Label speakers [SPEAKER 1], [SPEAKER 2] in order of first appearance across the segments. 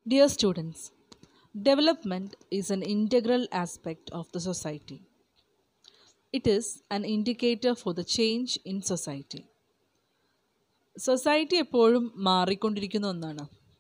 [SPEAKER 1] Dear students, development is an integral aspect of the society. It is an indicator for the change in society. Society എപ്പോഴും മാറിക്കൊണ്ടിരിക്കുന്ന ഒന്നാണ്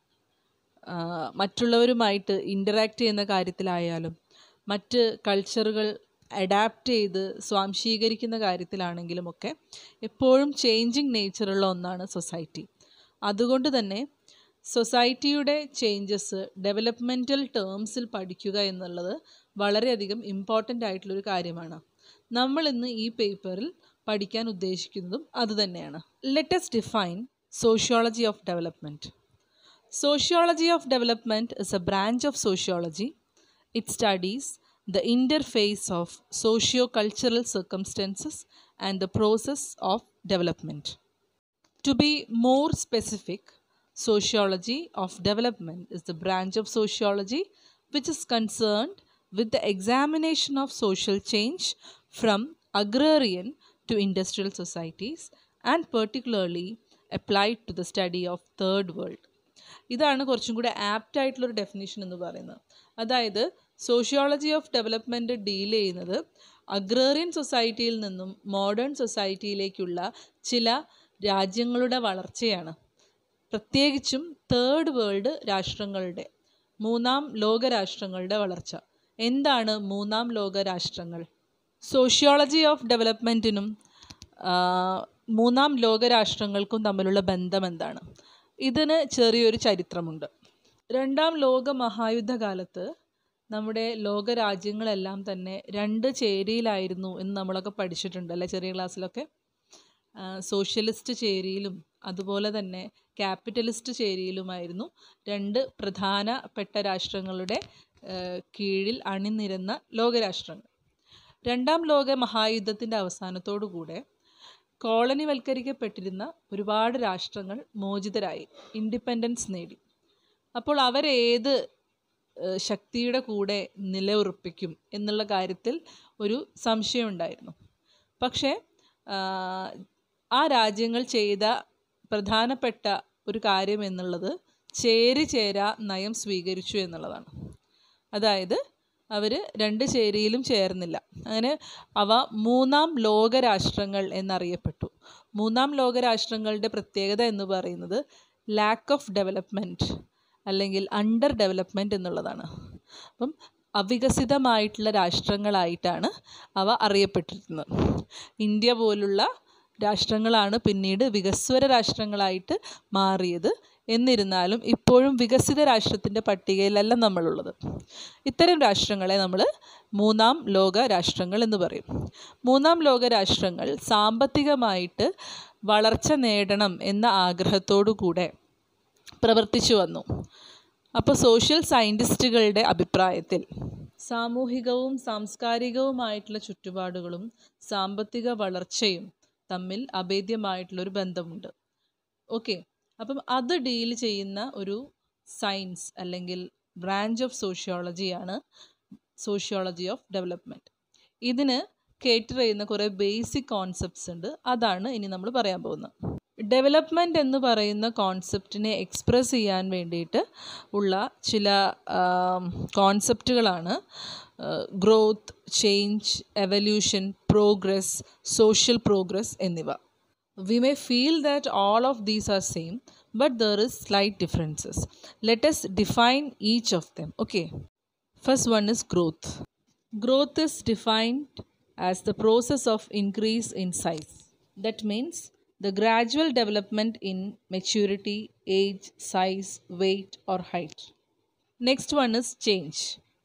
[SPEAKER 1] ആഹ് മറ്റുള്ളവരുമായിട്ട് interact ചെയ്യുന്ന കാര്യത്തിലായാലും മറ്റ് കൾച്ചറുകൾ അഡാപ്റ്റ് ചെയ്ത് സ്വാംശീകരിക്കുന്ന കാര്യത്തിലാണെങ്കിലും ഒക്കെ എപ്പോഴും ചേഞ്ചിങ് നേച്ചറുള്ള ഒന്നാണ് സൊസൈറ്റി അതുകൊണ്ട് തന്നെ സൊസൈറ്റിയുടെ ചേഞ്ചസ് ഡെവലപ്മെൻറ്റൽ ടേംസിൽ പഠിക്കുക എന്നുള്ളത് വളരെയധികം ഇമ്പോർട്ടൻ്റ് ആയിട്ടുള്ളൊരു കാര്യമാണ് നമ്മൾ ഇന്ന് ഈ പേപ്പറിൽ പഠിക്കാൻ ഉദ്ദേശിക്കുന്നതും അതുതന്നെയാണ് let's define sociology of development Sociology of development is a branch of sociology. It studies the interface of socio cultural circumstances and the process of development. To be more specific, sociology of development is the branch of sociology which is concerned with the examination of social change from agrarian to industrial societies and particularly applied to the study of third world. ഇതാണ് കുറച്ചും കൂടെ apt ആയിട്ടുള്ളൊരു definition എന്ന് പറയുന്നത് അതായത് sociology of development deal ചെയ്യുന്നത് agrarian സൊസൈറ്റിയിൽ നിന്നും മോഡേൺ സൊസൈറ്റിയിലേക്കുള്ള ചില രാജ്യങ്ങളുടെ വളർച്ചയാണ് പ്രത്യേകിച്ചും തേർഡ് വേൾഡ് രാഷ്ട്രങ്ങളുടെ മൂന്നാം ലോക രാഷ്ട്രങ്ങളുടെ വളർച്ച എന്താണ് മൂന്നാം ലോക രാഷ്ട്രങ്ങൾ സോഷ്യോളജി ഓഫ് ഡെവലപ്മെൻറ്റിനും മൂന്നാം ലോക രാഷ്ട്രങ്ങൾക്കും തമ്മിലുള്ള ബന്ധം എന്താണ് ഇതിന് ചെറിയൊരു ചരിത്രമുണ്ട് രണ്ടാം ലോക മഹായുദ്ധകാലത്ത് നമ്മുടെ ലോക രാജ്യങ്ങളെല്ലാം തന്നെ രണ്ട് ചേരിയിലായിരുന്നു എന്ന് നമ്മളൊക്കെ പഠിച്ചിട്ടുണ്ട് അല്ലേ ചെറിയ ക്ലാസ്സിലൊക്കെ സോഷ്യലിസ്റ്റ് ചേരിയിലും അതുപോലെ തന്നെ ക്യാപിറ്റലിസ്റ്റ് ചേരിയിലുമായിരുന്നു രണ്ട് പ്രധാനപ്പെട്ട രാഷ്ട്രങ്ങളുടെ കീഴിൽ അണിനിരന്ന ലോകരാഷ്ട്രങ്ങൾ രണ്ടാം ലോക മഹായുദ്ധത്തിൻ്റെ അവസാനത്തോടുകൂടെ കോളനിവൽക്കരിക്കപ്പെട്ടിരുന്ന ഒരുപാട് രാഷ്ട്രങ്ങൾ മോചിതരായി ഇൻഡിപെൻഡൻസ് നേടി അപ്പോൾ അവരേത് ശക്തിയുടെ കൂടെ നിലയുറപ്പിക്കും എന്നുള്ള കാര്യത്തിൽ ഒരു സംശയമുണ്ടായിരുന്നു പക്ഷേ ആ രാജ്യങ്ങൾ ചെയ്ത പ്രധാനപ്പെട്ട ഒരു കാര്യം എന്നുള്ളത് ചേരി ചേരാ നയം സ്വീകരിച്ചു എന്നുള്ളതാണ് അതായത് അവർ രണ്ട് ചേരിയിലും ചേർന്നില്ല അങ്ങനെ അവ മൂന്നാം ലോകരാഷ്ട്രങ്ങൾ എന്നറിയപ്പെട്ടു മൂന്നാം ലോകരാഷ്ട്രങ്ങളുടെ പ്രത്യേകത എന്ന് പറയുന്നത് ലാക്ക് ഓഫ് ഡെവലപ്മെൻറ്റ് അല്ലെങ്കിൽ അണ്ടർ ഡെവലപ്മെൻറ്റ് എന്നുള്ളതാണ് അപ്പം അവികസിതമായിട്ടുള്ള രാഷ്ട്രങ്ങളായിട്ടാണ് അവ അറിയപ്പെട്ടിരുന്നത് ഇന്ത്യ പോലുള്ള രാഷ്ട്രങ്ങളാണ് പിന്നീട് വികസ്വര രാഷ്ട്രങ്ങളായിട്ട് മാറിയത് എന്നിരുന്നാലും ഇപ്പോഴും വികസിത രാഷ്ട്രത്തിൻ്റെ പട്ടികയിലല്ല നമ്മളുള്ളത് ഇത്തരം രാഷ്ട്രങ്ങളെ നമ്മൾ മൂന്നാം ലോക രാഷ്ട്രങ്ങൾ എന്ന് പറയും മൂന്നാം ലോക രാഷ്ട്രങ്ങൾ സാമ്പത്തികമായിട്ട് വളർച്ച നേടണം എന്ന ആഗ്രഹത്തോടു കൂടെ പ്രവർത്തിച്ചു വന്നു അപ്പോൾ സോഷ്യൽ സയൻറ്റിസ്റ്റുകളുടെ അഭിപ്രായത്തിൽ സാമൂഹികവും സാംസ്കാരികവുമായിട്ടുള്ള ചുറ്റുപാടുകളും സാമ്പത്തിക വളർച്ചയും തമ്മിൽ അഭേദ്യമായിട്ടുള്ളൊരു ബന്ധമുണ്ട് ഓക്കെ അപ്പം അത് ഡീൽ ചെയ്യുന്ന ഒരു സയൻസ് അല്ലെങ്കിൽ ബ്രാഞ്ച് ഓഫ് സോഷ്യോളജിയാണ് സോഷ്യോളജി ഓഫ് ഡെവലപ്മെൻറ്റ് ഇതിന് കേറ്റർ ചെയ്യുന്ന കുറേ ബേസിക് കോൺസെപ്റ്റ്സ് ഉണ്ട് അതാണ് ഇനി നമ്മൾ പറയാൻ പോകുന്നത് ഡെവലപ്മെൻറ്റ് എന്ന് പറയുന്ന കോൺസെപ്റ്റിനെ എക്സ്പ്രസ് ചെയ്യാൻ വേണ്ടിയിട്ട് ഉള്ള ചില കോൺസെപ്റ്റുകളാണ് growth change evolution progress social progress എന്നിവ we may feel that all of these are same but there is slight differences let us define each of them okay first one is growth growth is defined as the process of increase in size that means the gradual development in maturity age size weight or height next one is change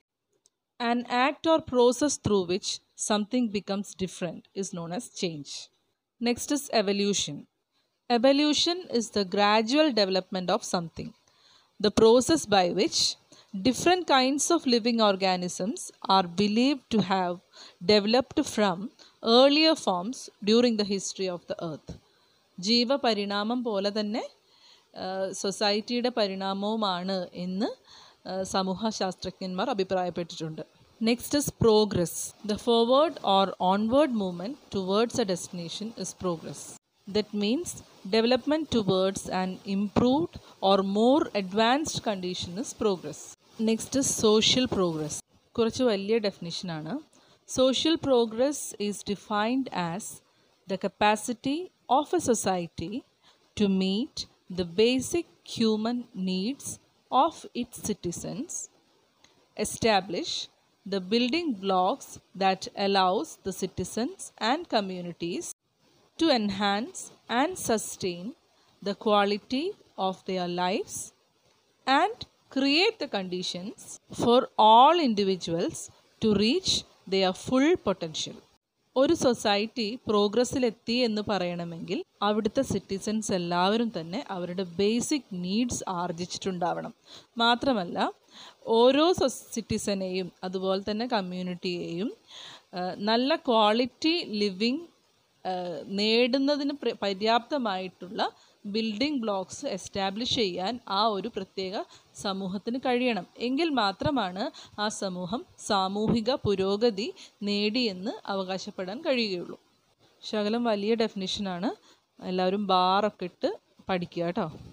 [SPEAKER 1] an act or process through which something becomes different is known as change Next is evolution. Evolution is the gradual development of something, the process by which different kinds of living organisms are believed to have developed from earlier forms during the history of the earth. ജീവപരിണാമം പോലെ തന്നെ സൊസൈറ്റിയുടെ പരിണാമവുമാണ് എന്ന് സമൂഹശാസ്ത്രജ്ഞന്മാർ അഭിപ്രായപ്പെട്ടിട്ടുണ്ട് Next is progress. The forward or onward movement towards a destination is progress. That means development towards an improved or more advanced condition is progress next social progress കുറച്ച് വലിയ ഡെഫിനിഷനാണ് social progress is defined as the capacity of a society to meet the basic human needs of its citizens establish the building blocks that allows the citizens and communities to enhance and sustain the quality of their lives and create the conditions for all individuals to reach their full potential ഒരു society പ്രോഗ്രസ്സിലെത്തി എന്ന് പറയണമെങ്കിൽ അവിടുത്തെ citizens എല്ലാവരും തന്നെ അവരുടെ basic needs ആർജിച്ചിട്ടുണ്ടാവണം മാത്രമല്ല ഓരോ സിറ്റിസനെയും അതുപോലെ തന്നെ കമ്മ്യൂണിറ്റിയെയും നല്ല ക്വാളിറ്റി ലിവിങ് നേടുന്നതിന് പര്യാപ്തമായിട്ടുള്ള ബിൽഡിംഗ് ബ്ലോക്സ് എസ്റ്റാബ്ലിഷ് ചെയ്യാൻ ആ ഒരു പ്രത്യേക സമൂഹത്തിന് കഴിയണം എങ്കിൽ മാത്രമാണ് ആ സമൂഹം സാമൂഹിക പുരോഗതി നേടിയെന്ന് അവകാശപ്പെടാൻ കഴിയുകയുള്ളൂ ശകലം വലിയ ഡെഫിനിഷനാണ് എല്ലാവരും ബാറൊക്കെ ഇട്ട് പഠിക്കുക കേട്ടോ